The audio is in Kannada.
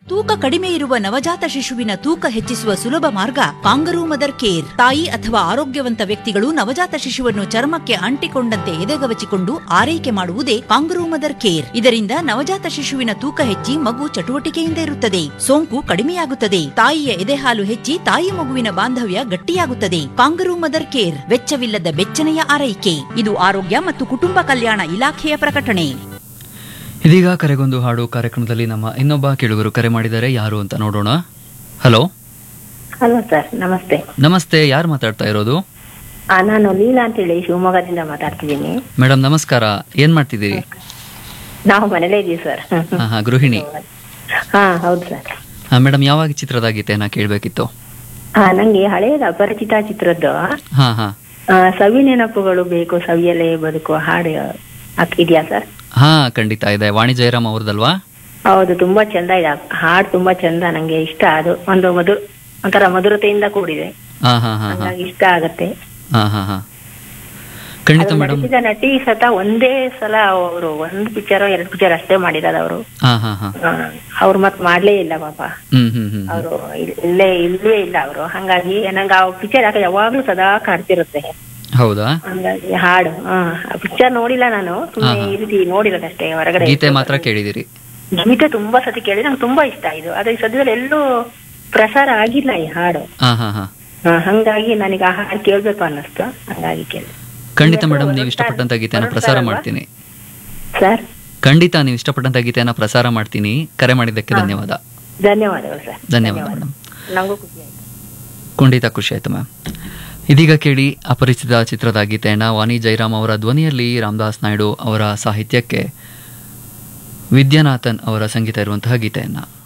ತೂಕ ಕಡಿಮೆ ಇರುವ ನವಜಾತ ಶಿಶುವಿನ ತೂಕ ಹೆಚ್ಚಿಸುವ ಸುಲಭ ಮಾರ್ಗ ಕಾಂಗರೂ ಮದರ್ ಕೇರ್ ತಾಯಿ ಅಥವಾ ಆರೋಗ್ಯವಂತ ವ್ಯಕ್ತಿಗಳು ನವಜಾತ ಶಿಶುವನ್ನು ಚರ್ಮಕ್ಕೆ ಅಂಟಿಕೊಂಡಂತೆ ಎದೆಗವಚಿಕೊಂಡು ಆರೈಕೆ ಮಾಡುವುದೇ ಕಾಂಗರೂ ಮದರ್ ಕೇರ್ ಇದರಿಂದ ನವಜಾತ ಶಿಶುವಿನ ತೂಕ ಹೆಚ್ಚಿ ಮಗು ಚಟುವಟಿಕೆಯಿಂದ ಇರುತ್ತದೆ ಸೋಂಕು ಕಡಿಮೆಯಾಗುತ್ತದೆ ತಾಯಿಯ ಎದೆಹಾಲು ಹೆಚ್ಚಿ ತಾಯಿ ಮಗುವಿನ ಬಾಂಧವ್ಯ ಗಟ್ಟಿಯಾಗುತ್ತದೆ ಕಾಂಗರೂ ಮದರ್ ಕೇರ್ ವೆಚ್ಚವಿಲ್ಲದ ಬೆಚ್ಚನೆಯ ಆರೈಕೆ ಇದು ಆರೋಗ್ಯ ಮತ್ತು ಕುಟುಂಬ ಕಲ್ಯಾಣ ಇಲಾಖೆಯ ಪ್ರಕಟಣೆ ಇದೀಗ ಕರೆಗೊಂದು ಹಾಡು ಕಾರ್ಯಕ್ರಮದಲ್ಲಿ ನಮ್ಮ ಇನ್ನೊಬ್ಬ ಕೇಳುಗರು ಕರೆ ಮಾಡಿದ್ದಾರೆ ಯಾರು ಅಂತ ನೋಡೋಣ ಹಲೋ ಹಲೋ ಸರ್ ನಮಸ್ತೆ ನಮಸ್ತೆ ಯಾರು ಮಾತಾಡ್ತಾ ಇರೋದು ಆ, ನಾನು ಲೀಲಾ ಅಂತೇಳಿ ಶಿವಮೊಗ್ಗದಿಂದ ಮಾತಾಡ್ತಿದ್ದೀನಿ ಮೇಡಮ್ ನಮಸ್ಕಾರ ಏನ್ ಮಾಡ್ತಿದ್ದೀರಿ ನಾವು ಮನೇಲೇ ಇದೀವಿ ಸರ್ ಹಾ ಹಾ ಗೃಹಿಣಿ ಹಾ ಹೌದು ಸರ್ ಹಾ ಮೇಡಮ್ ಯಾವಾಗ ಚಿತ್ರದ ಗೀತೆನ ಕೇಳಬೇಕಿತ್ತು ಹಾ ನಂಗೆ ಹಳೆಯದ ಅಪರಿಚಿತ ಚಿತ್ರದ್ದು ಹಾ ಹಾ ಆ, ಸವಿ ನೆನಪುಗಳು ಬೇಕು ಸವಿಯಲೇ ಬದುಕು ಹಾಡು ಹಾಕ್- ಇದೆಯಾ ಸರ್ ಹಾ ಖಂಡಿತ ಇದೆ ವಾಣಿ ಜಯರಾಮ್ ಅವ್ರದಲ್ವಾ ಹೌದು ತುಂಬಾ ಚಂದ ಇದೆ ಆ ಹಾಡು ತುಂಬಾ ಚಂದ ನಂಗೆ ಇಷ್ಟ ಅದು ಒಂದು ಮಧುರ ಒಂಥರ ಮಧುರತೆಯಿಂದ ಕೂಡಿದೆ ಹಾ ಹಾ ಹಾ ಹಾ ಹಂಗಾಗಿ ಇಷ್ಟ ಆಗತ್ತೆ ಹಾ ಹಾ ಹಾ ಖಂಡಿತ ಅದು ಮೇಡಮ್ ನಟಿಸಿದ ನಟಿ ಸತ ಒಂದೇ ಸಲ ಅವರು ಒಂದು ಪಿಕ್ಚರ್ ಎರಡು ಪಿಕ್ಚರ್ ಅಷ್ಟೇ ಮಾಡಿರೋದು ಅವರು ಹಾ ಹಾ ಹಾ ಅವ್ರು ಮತ್ ಮಾಡ್ಲೇ ಇಲ್ಲ ಪಾಪ ಹ್ಮ್ ಹ್ಮ್ ಹ್ಮ್ ಹ್ಮ್. ಅವರು ಇಲ್ಲೇ ಇಲ್ವೇ ಇಲ್ಲ ಅವರು ಹಂಗಾಗಿ ನಂಗೆ ಆ ಪಿಕ್ಚರ್ ಯಾಕೆ ಯಾವಾಗ್ಲೂ ಸದಾ ಕಾಡ್ತಿರುತ್ತೆ ಹೌದಾ ಹಂಗಾಗಿ ಹಾಡು ಆ ಪಿಕ್ಚರ್ ನೋಡಿಲ್ಲ ನಾನು ಸುಮ್ಮನೆ ಹಾ, ಹಾ. ಈ ರೀತಿ ನೋಡಿರೋದಷ್ಟೇ ಹೊರಗಡೆ ಗೀತೆ ಮಾತ್ರ ಕೇಳಿದಿರಿ ಗೀತೆ ತುಂಬಾ ಸತಿ ಕೇಳಿ ನಂಗೆ ತುಂಬಾ ಇಷ್ಟ ಇದು ಆದ್ರೆ ಈ ಸದ್ಯದಲ್ಲಿ ಎಲ್ಲೂ ಪ್ರಸಾರ ಆಗಿಲ್ಲ ಈ ಹಾಡು ಹಾ ಹಾ ಹಾ ಆ, ಹಂಗಾಗಿ ನನಗೆ ಆ ಹಾಡು ಕೇಳ್ಬೇಕು ಅನ್ನಿಸ್ತು ಹಂಗಾಗಿ ಕೇಳಿ ಖಂಡಿತ ಮೇಡಮ್ ನೀವು ಇಷ್ಟಪಟ್ಟಂತ ಗೀತೆನ ಪ್ರಸಾರ ಮಾಡ್ತೀನಿ ಸರ್ ಖಂಡಿತ ನೀವು ಇಷ್ಟಪಟ್ಟಂತ ಗೀತೆನ ಪ್ರಸಾರ ಮಾಡ್ತೀನಿ ಕರೆ ಮಾಡಿದ್ದಕ್ಕೆ ಧನ್ಯವಾದ ಧನ್ಯವಾದಗಳು ಸರ್ ಧನ್ಯವಾದ ಮೇಡಮ್ ನಂಗೂ ಖುಷಿ ಆಯ್ತು ಖಂಡಿತ ಖುಷಿ ಆಯ್ತು ಮ್ಯಾಮ್ ಇದೀಗ ಕೇಳಿ ಅಪರಿಚಿತ ಚಿತ್ರದ ಗೀತೆಯನ್ನ ವಾಣಿ ಜೈರಾಮ್ ಅವರ ಧ್ವನಿಯಲ್ಲಿ ರಾಮದಾಸ್ ನಾಯ್ಡು ಅವರ ಸಾಹಿತ್ಯಕ್ಕೆ ವಿದ್ಯಾನಾಥನ್ ಅವರ ಸಂಗೀತ ಇರುವಂತಹ ಗೀತೆಯನ್ನ